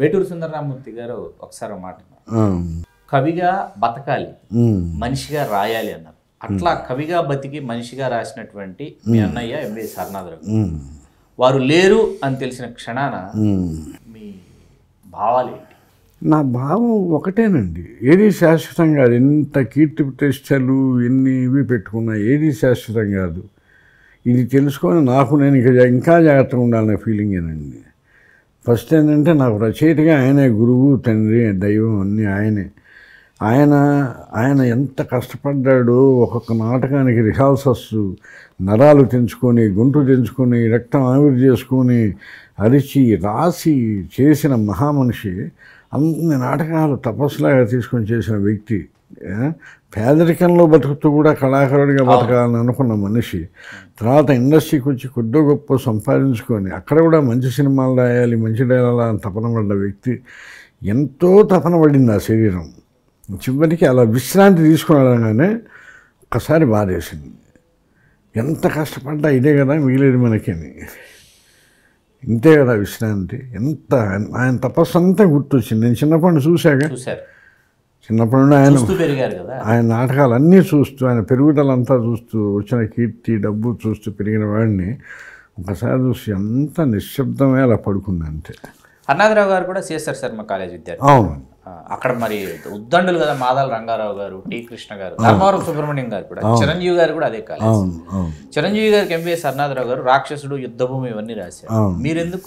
వేటూరు సుందరరామూర్తి గారు ఒకసారి ఒక మాట అన్నారు. ఆ, కవిగా బతకాలి ఉమ్, మనిషిగా రాయాలి అన్నారు అట్లా కవిగా బతికి మనిషిగా రాసినటువంటి మీ అన్నయ్య ఎంబీ సర్నాథరావు గారు. ఉమ్, వారు లేరు అని తెలిసిన క్షణాన ఉమ్. మీ భావాలు ఏంటి నా భావం ఒకటేనండి ఏది శాశ్వతం కాదు ఎంత కీర్తి ప్రతిష్టలు ఎన్ని ఇవి పెట్టుకున్నా ఏది శాశ్వతం కాదు ఇది తెలుసుకొని నాకు నేను ఇక ఇంకా జాగ్రత్తగా ఉండాలనే ఫీలింగేనండి ఫస్ట్ ఏంటంటే నాకు రచయితగా ఆయనే గురువు తండ్రి దైవం అన్నీ ఆయనే ఆయన ఆయన ఎంత కష్టపడ్డాడో ఒక్కొక్క నాటకానికి రిహార్సల్స్ నరాలు తెంచుకొని గొంతు తెంచుకొని రక్తం ఆవిరి చేసుకొని అరిచి రాసి చేసిన మహామనిషి అన్ని నాటకాలు తపస్సులాగా తీసుకొని చేసిన వ్యక్తి ఆ, పేదరికంలో బతుకుతూ కూడా కళాకారుడిగా బతకాలని అనుకున్న మనిషి తర్వాత ఇండస్ట్రీకి వచ్చి కొద్దో గొప్ప సంపాదించుకొని అక్కడ కూడా మంచి సినిమాలు రాయాలి మంచి డైలాగా తపన పడ్డ వ్యక్తి ఎంతో తపన పడింది ఆ శరీరం చివరికి అలా విశ్రాంతి తీసుకునగానే ఒక్కసారి బాధేసింది ఎంత కష్టపడ్డా ఇదే కదా మిగిలేదు మనకని ఇంతే కదా విశ్రాంతి ఎంత ఆయన తపస్సు అంతా గుర్తొచ్చింది నేను చిన్నప్పటి నుంచి చూశాక చూశారు చిన్నప్పటి నుండి ఆయన చూస్తూ పెరిగారు కదా ఆయన నాటకాలు అన్నీ చూస్తూ ఆయన పెరుగుదలంతా చూస్తూ వచ్చిన కీర్తి డబ్బు చూస్తూ పెరిగిన వాడిని ఒకసారి చూసి అంత నిశ్శబ్దమే అలా పడుకుంది అంతే అన్నాథరావు గారు కూడా సిఎస్ఆర్ శర్మ కాలేజ్ విద్యార్థి అవును ఆ, అక్కడ మరి ఉద్దండులు కదా మాదాల రంగారావు గారు టి కృష్ణ గారు ధర్మవరం సుబ్రహ్మణ్యం గారు కూడా చిరంజీవి గారు కూడా అదే కాలేజ్ అవును అవును చిరంజీవి గారికి ఎంబీఎస్ అరుణాథరావు గారు రాక్షసుడు యుద్ధభూమి ఇవన్నీ రాశారు అవును. మీరెందుకు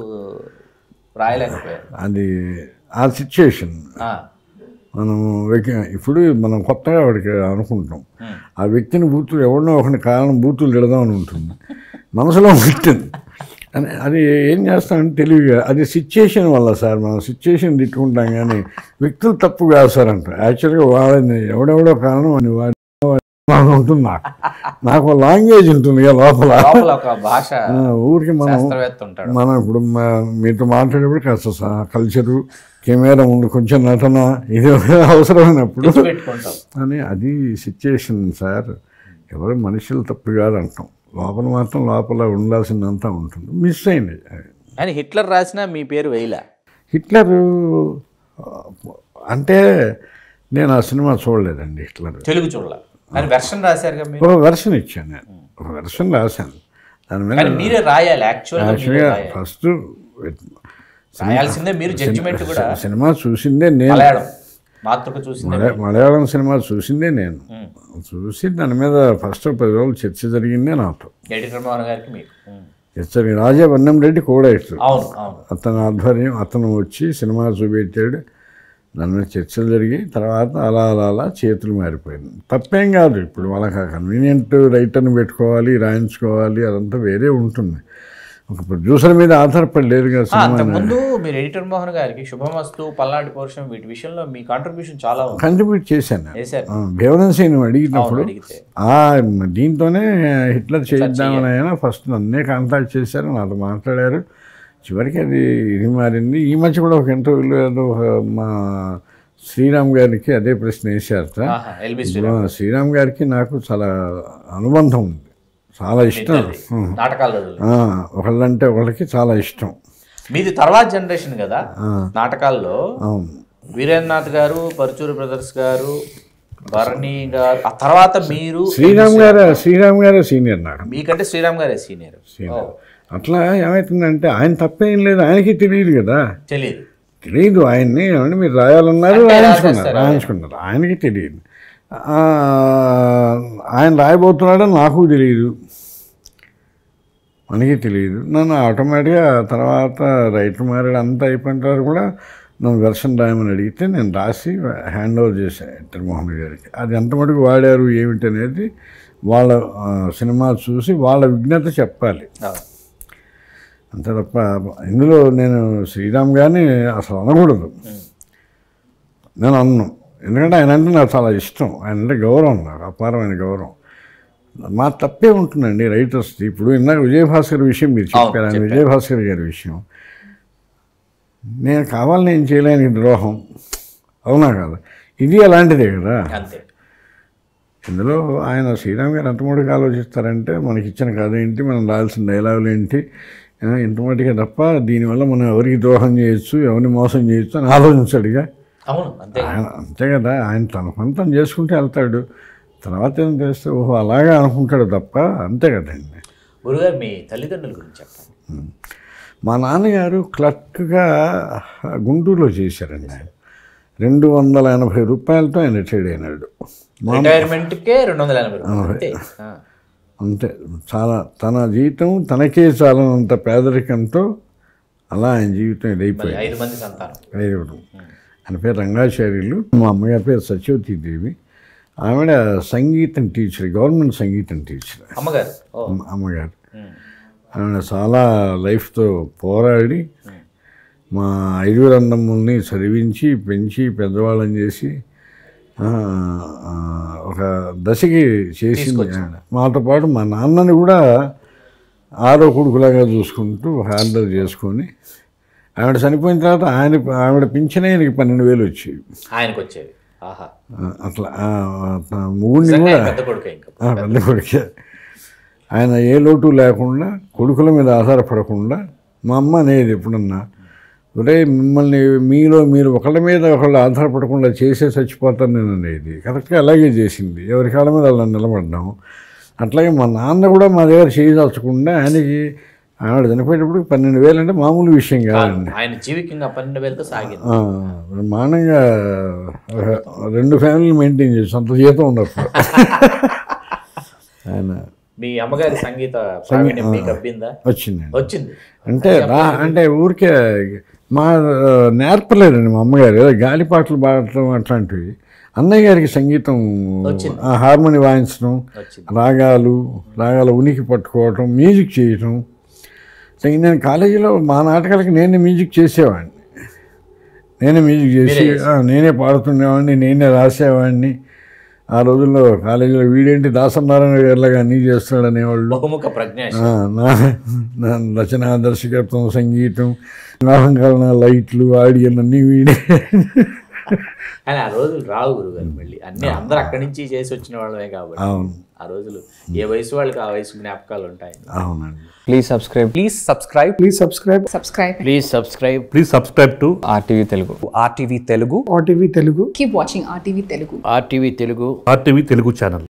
రాయలేకపోయారు అది ఆ సిచ్యుయేషన్ ఆ, మనం వ్యక్తి- ఇప్పుడు మనం కొత్తగా వాడికి అనుకుంటాం ఉమ్. ఆ వ్యక్తిని బూతులు ఎవరినో ఒకటి కారణం బూతులు తిడదామని ఉంటుంది మనసులో ఉంటుంది అని అది ఏం చేస్తామంటే తెలివిగా అది సిచ్యుయేషన్ వల్ల సార్ మనం సిచ్యుయేషన్ తిట్టుకుంటాం కానీ వ్యక్తులు తప్పు కాదు సార్ అంట యాక్చువల్గా వాళ్ళని ఎవడెవడో కారణం అని వాడి వాడి ఉంటుంది నాకు నాకు లాంగ్వేజ్ ఉంటుంది కదా లోపల లోపల ఒక భాష ఆ, ఊరికి మనం శాస్త్రవేత్త ఉంటాడు మనం ఇప్పుడు మా- మీతో మాట్లాడేప్పుడు కాస్త స- కల్చరు కెమెరా ముందు కొంచెం నటన ఇది అవసరమైనప్పుడు పెట్టుకుంటాం అని అది సిచ్యుయేషన్ సార్ ఎవరు మనుషులు తప్పు కాదు అంటాం లోపల మాత్రం లోపల ఉండాల్సిందంతా ఉంటుంది మిస్ అయింది అని హిట్లర్ రాసిన మీ పేరు వేయలే హిట్లర్ అంటే నేను ఆ సినిమా చూడలేదండి హిట్లర్ తెలుగు చూడాల కానీ వెర్షన్ రాశారు కదా మీరు ఒక వెర్షన్ ఇచ్చాను నేను ఒక వెర్షన్ రాశాను దాని మీద కానీ మీరే రాయాలి యాక్చువల్గా మీరే యాక్చువల్గా రాయాలి. ఫస్ట్ రాయాల్సిందే మీరు జడ్జిమెంట్ కూడా సినిమా చూసిందే నేను మలయాళం మాతృక చూసిందే మలయా- మలయాళం సినిమా చూసిందే నేను ఉమ్. చూసి దాని మీద ఫస్ట్ పది రోజులు చర్చ జరిగిందే నాతో ఎడిటర్ మోహన్ గారికి మీకు ఉమ్. చర్చ జరిగింది. రాజా వన్నం రెడ్డి కూడా ఇష్టం అవును అవును అతని ఆధ్వర్యం అతను వచ్చి సినిమా చూపెట్టాడు దాని మీద చర్చలు జరిగి తర్వాత అలా అలా అలా చేతులు మారిపోయింది తప్పేం కాదు ఇప్పుడు వాళ్ళకి కన్వీనియంట్ రైటర్ని పెట్టుకోవాలి రాయించుకోవాలి అదంతా వేరే ఉంటుంది ఒక ప్రొడ్యూసర్ మీద ఆధారపడి లేదు కదా ఆ, సినిమా అంతకుముందు మీరు ఎడిటర్ మోహన్ గారికి శుభమస్తు పల్నాటి పౌరుషం వీటి విషయంలో మీ కాంట్రిబ్యూషన్ చాలా ఉంది కంట్రిబ్యూట్ చేశాను నేను. చేశారు ఆ, భీమవరం శ్రీని అడిగినప్పుడు అవును అడిగితే ఆ దీంతోనే హిట్లర్ చేద్దామని ఆయన ఫస్ట్ నన్నే కాంటాక్ట్ చేశారు నాతో మాట్లాడారు చివరికి అది ఇది మారింది ఈ మధ్య కూడా ఒక ఇంటర్వ్యూలో ఏదో ఒక మా శ్రీరామ్ గారికి అదే ప్రశ్న వేశారట ఆహా, ఎల్బి ఆ, శ్రీరామ్ గారికి నాకు చాలా అనుబంధం ఉంది చాలా ఇష్టం ఉం. నాటకాలు ఆ, ఒకళ్ళంటే ఒకళ్ళకి చాలా ఇష్టం మీది తర్వాత జనరేషన్ కదా ఆ, నాటకాల్లో అవును వీరేంద్రనాథ్ గారు పరుచూరి బ్రదర్స్ గారు భరణి గారు ఆ తర్వాత మీరు శ్రీరామ్ గారు శ్రీరామ్ గారే సీనియర్ నాకు మీకంటే శ్రీరామ్ గారే సీనియర్ సీనియర్ అట్లా ఏమవుతుందంటే ఆయన తప్పేం లేదు ఆయనకి తెలియదు కదా తెలియదు తెలియదు ఆయన్ని ఏమంటే మీరు రాయాలన్నారు అంటే రాయించుకున్నారు రాసేస్తారు. రాయించుకున్నారు ఆయనకి తెలియదు ఆ, ఆయన రాయబోతున్నాడని నాకు తెలియదు మనకి తెలియదు నన్ను ఆటోమేటిక్గా తర్వాత రైటర్ మారాడు అంతా అయిపోయిన తర్వాత కూడా నన్ను వెర్షన్ రాయమని అడిగితే నేను రాసి హ్యాండ్ ఓవర్ చేశాను ఎన్టర్ మోహన్ గారికి అది ఎంత మటుకు వాడారు ఏమిటి అనేది వాళ్ళ ఆ, సినిమా చూసి వాళ్ళ విజ్ఞత చెప్పాలి అవును. అంతే తప్ప ఇందులో నేను శ్రీరామ్ గారిని అసలు అనకూడదు నేను అన్ను ఎందుకంటే ఆయన అంటే నాకు చాలా ఇష్టం ఆయన అంటే గౌరవం నాకు అపారమైన గౌరవం మా తప్పే ఉంటుందండి రైటర్స్ ఇప్పుడు ఇందాక విజయభాస్కర్ విషయం మీరు చెప్పారు ఆయన విజయభాస్కర్ గారి విషయం నేను కావాలని నేను చేయలేని ద్రోహం అవునా కదా ఇది అలాంటిదే కదా అంతే ఇందులో ఆయన శ్రీరామ్ గారు ఎంత మటుకు ఆలోచిస్తారంటే మనకి ఇచ్చిన కథ ఏంటి మనం రాయాల్సిన డైలాగులు ఏంటి ఆ, ఇంత మటుకే తప్ప దీనివల్ల మనం ఎవరికి ద్రోహం చేయొచ్చు ఎవరిని మోసం చేయొచ్చు అని ఆలోచించాడుగా అవును అంతే ఆయన అంతే కదా ఆయన తన సొంతం చేసుకుంటే వెళ్తాడు తర్వాత ఏం చేస్తే ఓహో అలాగా అనుకుంటాడు తప్ప అంతే కదండి గురుగారు మీ తల్లిదండ్రుల గురించి చెప్పండి మా నాన్నగారు క్లర్క్గా గుంటూరులో చేశారండి ఆయన రెండు వందల ఎనభై రూపాయలతో ఆయన రిటైర్డ్ అయినాడు రిటైర్మెంట్కే రెండు వందల ఎనభై రూపాయలు అంతే ఆ. అంతే చాలా తన జీవితం తనకే చాలనంత పేదరికంతో అలా ఆయన జీవితం ఇదైపోయింది ఐదు మంది సంతానం ఐదుగురు ఆయన పేరు రంగాచార్యులు మా అమ్మగారి పేరు సత్యవతీదేవి ఆవిడ సంగీతం టీచర్ గవర్నమెంట్ సంగీతం టీచర్ అమ్మగారు ఓ అమ్మ- అమ్మగారు ఉమ్. ఆవిడ చాలా లైఫ్తో పోరాడి మా ఐదుగురు అన్నమ్ముల్ని చదివించి పెంచి పెద్దవాళ్ళని చేసి ఆ, ఆ, ఒక దశకి చేసింది ఆవిడ మాతో పాటు మా నాన్నని కూడా ఆరో కొడుకులాగా చూసుకుంటూ హ్యాండిల్ చేసుకొని ఆవిడ చనిపోయిన తర్వాత ఆయన ఆవిడ పింఛనే ఆయనకి పన్నెండు వేలు వచ్చేవి ఆయనకు వచ్చేవి ఆహా ఆ, అట్లా ఆ, ఆ, మొగుడిని నిజంగా కూడా ఆయన పెద్ద కొడుకు ఇంకా ఆ, పెద్ద కొడుకే ఆయన ఏ లోటు లేకుండా కొడుకుల మీద ఆధారపడకుండా మా అమ్మ అనేది ఎప్పుడన్నా ఒరే మిమ్మల్ని మీలో మీరు ఒకళ్ళ మీద ఒకళ్ళు ఆధారపడకుండా చేసే చచ్చిపోతాను నేను అనేది కరెక్ట్గా అలాగే చేసింది ఎవరి కాళ్ళ మీద అలా నిలబడ్డాం అట్లాగే మా నాన్న కూడా మా దగ్గర చేయదలుచకుండా ఆయనకి ఆవిడ చనిపోయేటప్పుడు పన్నెండు వేలు అంటే మామూలు విషయం కాదండి ఆయన జీవికంగా పన్నెండు వేలతో సాగింది ఆ, బ్రహ్మాండంగా ఒక రెండు ఫ్యామిలీలు మెయింటైన్ చేసి అంత జీతం ఉన్నప్పుడు ఆయన మీ అమ్మగారి సంగీత ప్రావీణ్యం మీకు అబ్బిందా వచ్చిందండి వచ్చింది అంటే రా అంటే ఊరికే మా ఆ, నేర్పలేదండి మా అమ్మగారు ఏదో గాలిపాటలు పాడటం అట్లాంటివి అన్నయ్య గారికి సంగీతం ఆ హార్మోని వాయించడం వచ్చింది రాగాలు రాగాల ఉనికి పట్టుకోవటం మ్యూజిక్ చేయటం సో నేను కాలేజీలో మా నాటకాలకి నేనే మ్యూజిక్ చేసేవాడిని నేనే మ్యూజిక్ చేసి ఆ, నేనే పాడుతుండేవాడిని నేనే రాసేవాడిని ఆ రోజుల్లో కాలేజీలో వీడేంటి దాసనారాయణ గారిలాగా అన్నీ చేస్తున్నాడు అనేవాళ్ళు బహుముఖ ప్రజ్ఞ ఆ, నా నా రచన దర్శకత్వం సంగీతం నాటకాల లైట్లు ఆడియన్ అన్నీ వీడే కానీ ఆ రోజులు రావు గురుగారు మళ్ళీ అన్ని అందరు అక్కడి నుంచి చేసి వచ్చిన వాళ్ళమే కాబట్టి అవును ఆ రోజులు ఏ వయసు వాళ్ళకి ఆ వయసు జ్ఞాపకాలు ఉంటాయి అవునండి please subscribe Please subscribe. Please subscribe subscribe please subscribe Please subscribe to RTV Telugu to RTV Telugu, RTV Telugu. keep watching rtv telugu RTV Telugu RTV Telugu channel.